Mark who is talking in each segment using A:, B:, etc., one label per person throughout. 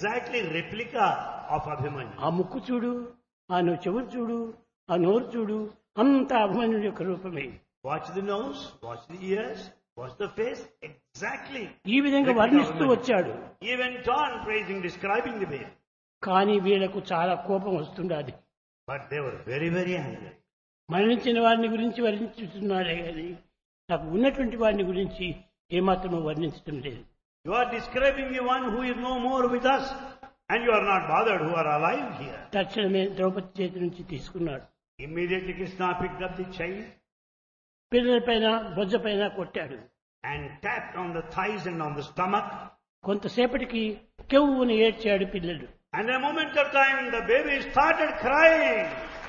A: exactly replica of Abhimanyu.
B: ఆ ముక్కు చూడు ఆ నో- చెవులు చూడు ఆ నోరు చూడు అంతా అభిమన్యుడి యొక్క రూపమే
A: Watch the nose, watch the ears, watch the face. Exactly.
B: ఈ విధంగా వర్ణిస్తూ వచ్చాడు
A: He went on praising, describing the baby.
B: కానీ వీళ్ళకు చాలా కోపం వస్తుండాలి
A: But they were very, very angry.
B: మరణించిన వారిని గురించి వర్ణించుతున్నారే కానీ నాకు ఉన్నటువంటి వారిని గురించి ఏమాత్రమూ వర్ణించడం లేదు
A: You are describing the one who is no more with us, and you are not bothered who are alive here.
B: తక్షణమే ద్రౌపది చేతి నుంచి తీసుకున్నాడు
A: Immediately Krishna picked up the child
B: పిల్లల పైన బొజ్జ పైన కొట్టాడు
A: and tapped on the thighs and on the stomach.
B: కొంతసేపటికి కెవ్వుని ఏడ్చాడు పిల్లలు
A: And a moment of time, the baby started crying.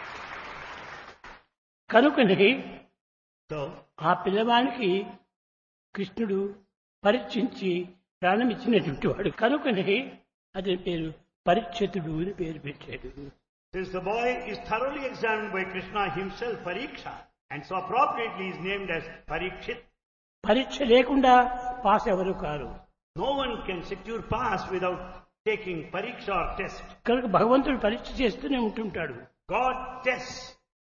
B: కనుకని
A: So,
B: ఆ పిల్లవానికి కృష్ణుడు పరీక్షించి ప్రాణం ఇచ్చినటువంటి వాడు కనుకని అతని పేరు పరీక్షితుడు అని పేరు పెట్టాడు
A: since the boy is thoroughly examined by Krishna himself, Pariksha, and so appropriately is named as Parikshit,
B: పరీక్ష లేకుండా పాస్ ఎవరు కారు
A: no one can secure pass without taking Pariksha or test.
B: కనుక భగవంతుడు పరీక్ష చేస్తూనే ఉంటుంటాడు
A: God tests.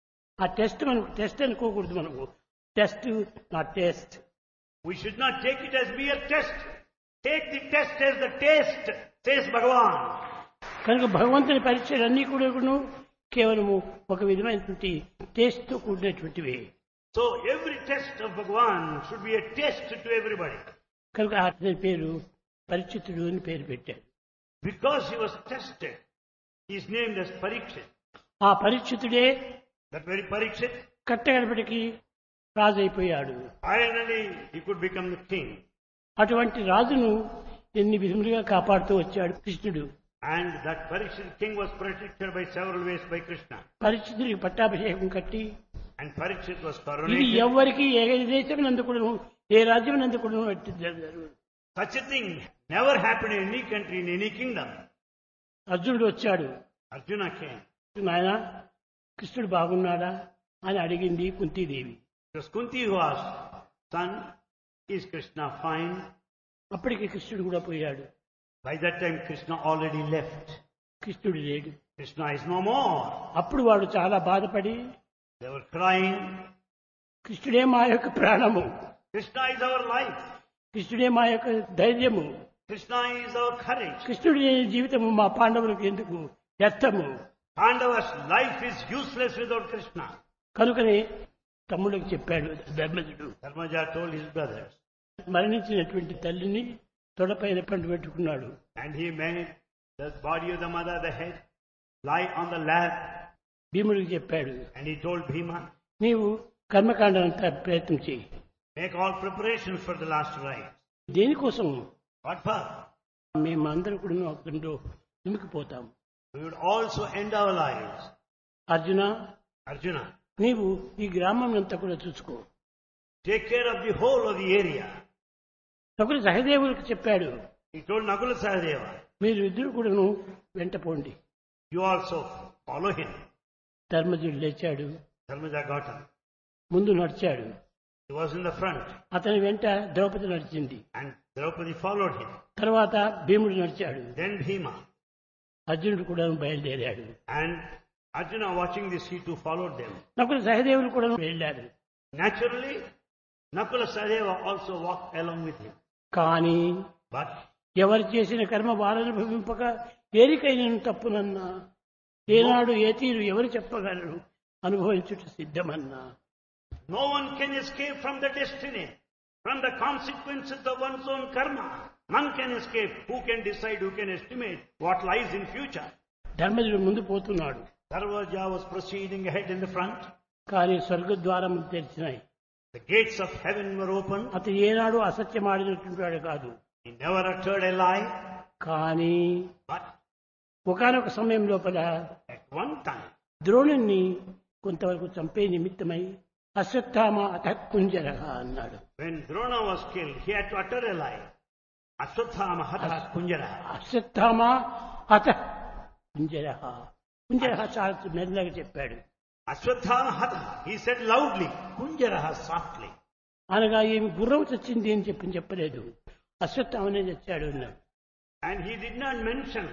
B: ఆ టెస్ట్ మనకు టెస్ట్ అనుకోకూడదు మనకు టెస్ట్ నా test
A: We should not take it as mere test. Take the test as the taste, says Bhagavan.
B: కనుక భగవంతుని పరీక్షలన్నీ కూడా కేవలము ఒక విధమైనటువంటి టేస్ట్తో కూడినటువంటివి
A: So every test of Bhagavan should be a test to everybody.
B: కనుక అతని పేరు పరిచితుడు అని పేరు పెట్టాడు
A: Because he was tested, he is named as Parikshit.
B: ఆ పరిచితుడే
A: That very Parikshit,
B: కట్టగడపటికి రాజు అయిపోయాడు
A: finally he could become the king.
B: అటువంటి రాజును ఎన్ని విధములుగా కాపాడుతూ వచ్చాడు కృష్ణుడు
A: And that Parikshit king was protected by several ways by Krishna.
B: పరిచితుడికి పట్టాభిషేకం కట్టి
A: And Parikshit was
B: ఇది
A: coronated.
B: ఎవ్వరికి ఏ దేశం నందుకును ఏ రాజ్యం నందుకును అట్టి జరగదు.
A: Such a thing never happened in any country, in any kingdom.
B: అర్జునుడు వచ్చాడు
A: Arjuna came.
B: నాయన కృష్ణుడు బాగున్నాడా అని అడిగింది Kuntidevi
A: It was Kunti who asked, Son, is Krishna fine?
B: అప్పటికి కృష్ణుడు కూడా పోయాడు
A: By that time, Krishna already left.
B: కృష్ణుడు లేడు
A: Krishna is no more.
B: అప్పుడు వాడు చాలా బాధపడి
A: They were crying,
B: కృష్ణుడే మా యొక్క ప్రాణము
A: Krishna is our life.
B: కృష్ణుడే మా యొక్క ధైర్యము
A: Krishna is our courage.
B: కృష్ణుడి లేని జీవితము మా పాండవులకు ఎందుకు వ్యర్థము
A: Pandava's life is useless without Krishna.
B: కనుకనే తమ్ముడికి చెప్పాడు ధర్మజుడు
A: Dharmaja told his brothers.
B: మరణించినటువంటి తల్లిని తొడపైన పండు పెట్టుకున్నాడు
A: And he made the body of the mother, the head, lie on the lap.
B: భీముడికి చెప్పాడు
A: And he told Bhima,
B: నీవు కర్మకాండ అంతా ప్రయత్నం చేయి
A: make all preparations for the last rite.
B: దేనికోసం
A: What for?
B: మేము అందరూ కూడా అక్కడో నిమికిపోతాం
A: We would also end our lives.
B: Arjuna
A: Arjuna,
B: నీవు ఈ గ్రామం అంతా కూడా చూసుకో
A: take care of the whole of the area.
B: ఒకరు సహదేవులకు చెప్పాడు
A: He told Nakula Sahadeva,
B: మీరు ఇద్దరు కూడాను వెంట పోండి
A: you also follow him.
B: ధర్మజుడు లేచాడు
A: Dharmaja got him.
B: ముందు నడిచాడు
A: He was in the front
B: అతని వెంట ద్రౌపది నడిచింది
A: and Draupadi followed him.
B: తర్వాత భీముడు నడిచాడు
A: Then Bhima.
B: అర్జునుడు కూడా బయలుదేరాడు
A: And Arjuna watching this, he too followed them.
B: Nakula సహదేవులు కూడా వెళ్ళారు
A: Naturally, Nakula Sahadeva also walked along with him.
B: కానీ
A: But
B: ఎవరు చేసిన కర్మ వారను భవింపక ఏరికైన తప్పునన్నా ఏనాడు ఏ తీరు ఎవరు చెప్పగలరు అనుభవించుట సిద్ధమన్నా
A: no one can escape from the destiny, from the consequences of one's own karma. None can escape. Who can decide, who can estimate what lies in future?
B: ధర్మజుడు ముందు పోతున్నాడు
A: Dharmaja was proceeding ahead in the front.
B: కానీ స్వర్గద్వారం తెరిచినాయి
A: The gates of heaven were open.
B: అతను ఏనాడు అసత్యం ఆడినటువంటి వాడు కాదు
A: He never uttered a lie.
B: కానీ
A: But
B: ఒకనొక సమయం లోపల
A: at one time,
B: ద్రోణుణ్ణి కొంతవరకు చంపే నిమిత్తమై అశ్వత్థామ అత కుంజర అన్నాడు
A: when Drona was killed, he had to utter a lie. Ashwatthama hatha kunjara.
B: Ashwatthama అత కుంజర కుంజర చాలా మెల్లగా చెప్పాడు
A: Ashwatthama hatha. He said loudly, kunjara softly.
B: అనగా ఏమి గుర్రం చచ్చింది అని చెప్పి చెప్పలేదు అశ్వత్థామనే చచ్చాడు అన్నాడు
A: And he did not mention